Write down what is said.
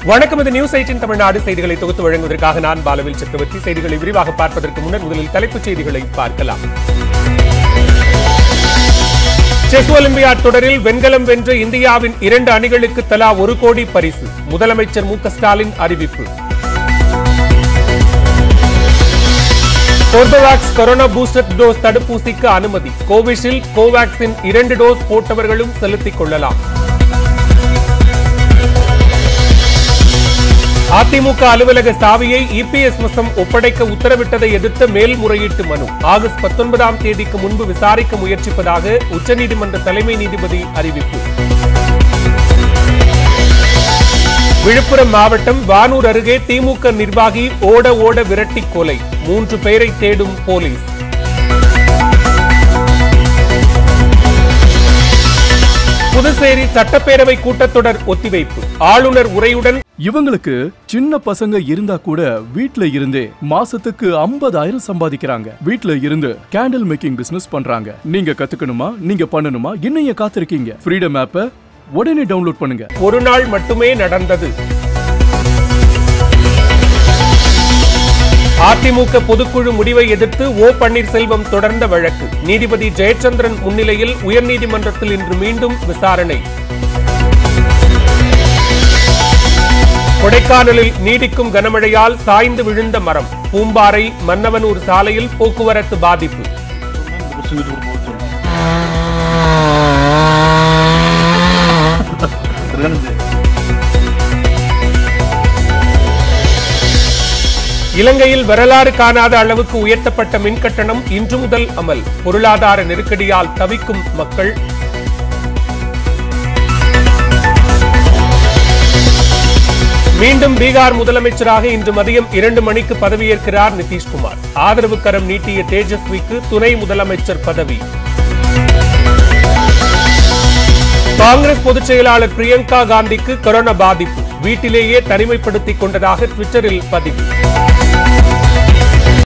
வணக்கம் இது news eighteen Tamil Nadu செய்திகளை தொகுத்து வழங்குவதற்காக நான் பாலவில் சக்கரவர்த்தி செய்திகளை விரிவாக பார்ப்பதற்கு முன்னர் முதலில் தலைப்புச் செய்திகளை பார்க்கலாம் செஸ் ஒலிம்பியாட் தொடரில் வெண்கலம் வென்ற இந்தியாவின் இரண்டு அணிகளுக்கு தலா ஒரு கோடி பரிசு முதலமைச்சர் மு க ஸ்டாலின் அறிவிப்பு கோர்பவேக்ஸ் கொரோனா பூஸ்டர் டோஸ் தடுப்பூசிக்கு அனுமதி கோவிஷீல்டு கோவேக்சின் இரண்டு டோஸ் போட்டவர்களும் செலுத்திக் கொள்ளலாம் அதிமுக அலுவலக சாவியை இபிஎஸ் வசம் ஒப்படைக்க உத்தரவிட்டதை எதிர்த்த மேல்முறையீட்டு மனு ஆகஸ்ட் பத்தொன்பதாம் தேதிக்கு முன்பு விசாரிக்க முயற்சிப்பதாக உச்சநீதிமன்ற தலைமை நீதிபதி அறிவிப்பு விழுப்புரம் மாவட்டம் வானூர் அருகே திமுக நிர்வாகி ஓட ஓட விரட்டி கொலை மூன்று பேரை தேடும் போலீஸ் புதுச்சேரி சட்டப்பேரவை கூட்டத்தொடர் ஒத்திவைப்பு ஆளுநர் உரையுடன் இவங்களுக்கு சின்ன பசங்க இருந்தா கூட வீட்ல இருந்தே மாசத்துக்கு 50000 சம்பாதிக்கிறாங்க வீட்ல இருந்து கேண்டில் மேக்கிங் பிசினஸ் பண்றாங்க நீங்க கத்துக்கணுமா நீங்க பண்ணணுமா இன்னும் ஏன் காத்திருக்கீங்க ஃப்ரீடம் ஆப்பை உடனே டவுன்லோட் பண்ணுங்க ஒரு நாள் மட்டுமே நடந்தது அதிமுக பொதுக்குழு முடிவை எதிர்த்து ஓ பன்னீர்செல்வம் தொடர்ந்த வழக்கு நீதிபதி ஜெயச்சந்திரன் முன்னிலையில் உயர்நீதிமன்றத்தில் இன்று மீண்டும் விசாரணை கொடைக்கானலில் நீடிக்கும் கனமழையால் சாய்ந்து விழுந்த மரம் பூம்பாறை மன்னவனூர் சாலையில் போக்குவரத்து பாதிப்பு இலங்கையில் வரலாறு காணாத அளவுக்கு உயர்த்தப்பட்ட மின்கட்டணம் இன்று முதல் அமல் பொருளாதார நெருக்கடியால் தவிக்கும் மக்கள் மீண்டும் பீகார் முதலமைச்சராக இன்று மதியம் இரண்டு மணிக்கு பதவியேற்கிறார் நிதிஷ்குமார் ஆதரவு கரம் நீட்டிய தேஜஸ்விக்கு துணை முதலமைச்சர் பதவி காங்கிரஸ் பொதுச் செயலாளர் பிரியங்கா காந்திக்கு கொரோனா பாதிப்பு வீட்டிலேயே தனிமைப்படுத்திக் கொண்டதாக ட்விட்டரில் பதிவு